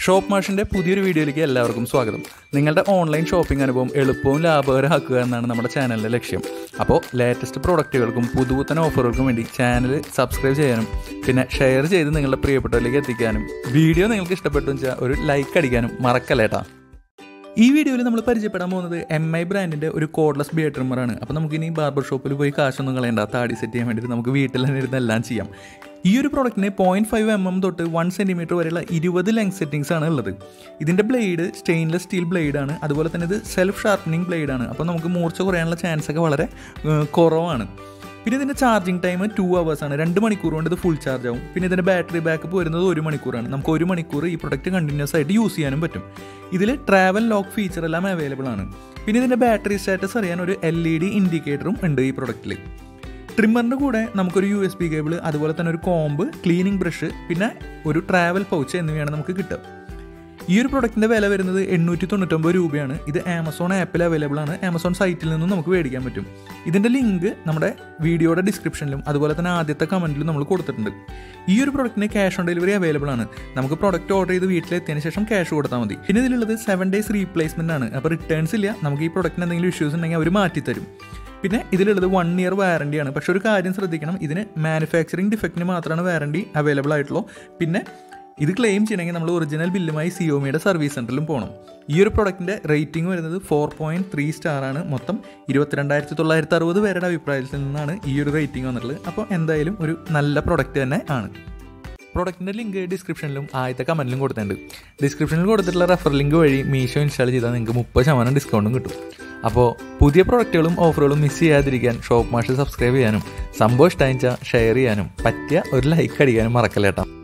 shop മാഷിൻ്റെ പുതിയൊരു വീഡിയോയിലേക്ക് എല്ലാവർക്കും സ്വാഗതം നിങ്ങളുടെ ഓൺലൈൻ ഷോപ്പിംഗ് അനുഭവം എളുപ്പവും ലാഭകരമാക്കുക എന്നാണ് നമ്മുടെ ചാനലിൻ്റെ ലക്ഷ്യം അപ്പോൾ ലേറ്റസ്റ്റ് പ്രോഡക്റ്റുകൾക്കും പുതുപുത്തൻ ഓഫറുകൾക്കും വേണ്ടി ചാനൽ സബ്സ്ക്രൈബ് ചെയ്യാനും പിന്നെ ഷെയർ ചെയ്ത് നിങ്ങളുടെ പ്രിയപ്പെട്ടവരിലേക്ക് എത്തിക്കാനും വീഡിയോ നിങ്ങൾക്ക് ഇഷ്ടപ്പെട്ടു വെച്ചാൽ ഒരു ലൈക്ക് അടിക്കാനും മറക്കല്ലേട്ടാ ഈ വീഡിയോയിൽ നമ്മൾ പരിചയപ്പെടാൻ പോകുന്നത് എം ഐ ബ്രാൻഡിൻ്റെ ഒരു കോഡ്ലെസ് ബിയർ ട്രിമ്മറാണ് അപ്പോൾ നമുക്കിനി ബാർബർ ഷോപ്പിൽ പോയി കാശൊന്നും കളയണ്ട താടി സെറ്റ് ചെയ്യാൻ വേണ്ടിയിട്ട് നമുക്ക് വീട്ടിൽ തന്നെ ഇരുന്ന് എല്ലാം ചെയ്യാം ഈ ഒരു പ്രോഡക്റ്റിന് പോയിൻറ്റ് ഫൈവ് എം എം തൊട്ട് വൺ സെൻറ്റിമീറ്റർ വരെയുള്ള ഇരുപത് ലെങ്ത് സെറ്റിങ്സ് ആണ് ഉള്ളത് ഇതിൻ്റെ ബ്ലേഡ് സ്റ്റെയിൻലെസ് സ്റ്റീൽ ബ്ലേഡ് ആണ് അതുപോലെ തന്നെ ഇത് സെൽഫ് ഷാർപ്പനിങ് ബ്ലേഡ് ആണ് അപ്പോൾ നമുക്ക് മൂർച്ച കുറയാനുള്ള ചാൻസ് ഒക്കെ വളരെ ഏഹ്, കുറവാണ് പിന്നെ ഇതിൻ്റെ ചാർജിങ് ടൈം ടു അവേഴ്സ് ആണ് രണ്ട് മണിക്കൂർ കൊണ്ട് ഇത് ഫുൾ ചാർജ് ആവും പിന്നെ ഇതിൻ്റെ ബാറ്ററി ബാക്കപ്പ് വരുന്നത് ഒരു മണിക്കൂറാണ് നമുക്ക് ഒരു മണിക്കൂർ ഈ പ്രൊഡക്റ്റ് കണ്ടിന്യൂസ് ആയിട്ട് യൂസ് ചെയ്യാനും പറ്റും ഇതിൽ ട്രാവൽ ലോക്ക് ഫീച്ചർ എല്ലാം അവൈലബിൾ ആണ് പിന്നെ ഇതിൻ്റെ ബാറ്ററി സ്റ്റാറ്റസ് അറിയാൻ ഒരു എൽ ഇ ഡി ഇൻഡിക്കേറ്ററും ഉണ്ട് ഈ പ്രൊഡക്റ്റിൽ ട്രിമ്മറിൻ്റെ കൂടെ നമുക്കൊരു യു എസ് ബി കേബിൾ അതുപോലെ തന്നെ ഒരു കോമ്പ് ക്ലീനിങ് ബ്രഷ് പിന്നെ ഒരു ട്രാവൽ പൗച്ച് എന്നിവയാണ് നമുക്ക് കിട്ടുക ഈ ഒരു പ്രൊഡക്റ്റിൻ്റെ വില വരുന്നത് എണ്ണൂറ്റി തൊണ്ണൂറ്റൊമ്പത് രൂപയാണ് ഇത് ആമസോൺ ആപ്പിൽ അവൈലബിൾ ആണ് ആമസോൺ സൈറ്റിൽ നിന്നും നമുക്ക് മേടിക്കാൻ പറ്റും ഇതിൻ്റെ ലിങ്ക് നമ്മുടെ വീഡിയോയുടെ ഡിസ്ക്രിപ്ഷനിലും അതുപോലെ തന്നെ ആദ്യത്തെ കമൻറ്റിലും നമ്മൾ കൊടുത്തിട്ടുണ്ട് ഈ ഒരു പ്രൊഡക്റ്റിന് ക്യാഷ് ഓൺ ഡെലിവറി അവൈലബിൾ ആണ് നമുക്ക് പ്രൊഡക്റ്റ് ഓർഡർ ചെയ്ത് വീട്ടിലെത്തിയതിന് ശേഷം ക്യാഷ് കൊടുത്താൽ മതി പിന്നെ ഇതിലുള്ളത് സെവൻ ഡേയ്സ് റീപ്ലേസ്മെൻ്റ് ആണ് അപ്പോൾ റിട്ടേൺസ് ഇല്ല നമുക്ക് ഈ പ്രൊഡക്റ്റിന് എന്തെങ്കിലും ഇഷ്യൂസ് ഉണ്ടെങ്കിൽ അവർ മാറ്റിത്തരും പിന്നെ ഇതിലുള്ളത് വൺ ഇയർ വാറണ്ടിയാണ് പക്ഷെ ഒരു കാര്യം ശ്രദ്ധിക്കണം ഇതിന് മാനുഫാക്ചറിങ് ഡിഫക്റ്റിന് മാത്രമാണ് വാറണ്ടി അവൈലബിൾ ആയിട്ടുള്ളൂ പിന്നെ ഇത് ക്ലെയിം ചെയ്യണമെങ്കിൽ നമ്മൾ ഒറിജിനൽ ബില്ലുമായി സിയോമിയുടെ സർവീസ് സെൻറ്ററിലും പോകണം ഈ ഒരു പ്രൊഡക്റ്റിൻ്റെ റേറ്റിംഗ് വരുന്നത് ഫോർ പോയിൻറ്റ് ത്രീ സ്റ്റാർ ആണ് മൊത്തം ഇരുപത്തിരണ്ടായിരത്തി തൊള്ളായിരത്തി അറുപത് പേരുടെ അഭിപ്രായത്തിൽ നിന്നാണ് ഈ ഒരു റേറ്റിംഗ് വന്നിട്ടുള്ളത് അപ്പോൾ എന്തായാലും ഒരു നല്ല പ്രൊഡക്റ്റ് തന്നെ ആണ് പ്രൊഡക്റ്റിൻ്റെ ലിങ്ക് ഡിസ്ക്രിപ്ഷനിലും ആദ്യത്തെ കമൻറ്റിലും കൊടുത്തിട്ടുണ്ട് ഡിസ്ക്രിപ്ഷനിൽ കൊടുത്തിട്ടുള്ള റെഫർ ലിങ്ക് വഴി മീഷോ ഇൻസ്റ്റാൾ ചെയ്താൽ നിങ്ങൾക്ക് മുപ്പത് ശതമാനം ഡിസ്കൗണ്ടും കിട്ടും അപ്പോൾ പുതിയ പ്രൊഡക്റ്റുകളും ഓഫറുകളും മിസ് ചെയ്യാതിരിക്കാൻ ഷോപ്പ് മാഷ് സബ്സ്ക്രൈബ് ചെയ്യാനും സംഭവം ഇഷ്ടമായിച്ചാൽ ഷെയർ ചെയ്യാനും പറ്റിയ ഒരു ലൈക്ക് അടിക്കാനും മറക്കല്ലേട്ടാ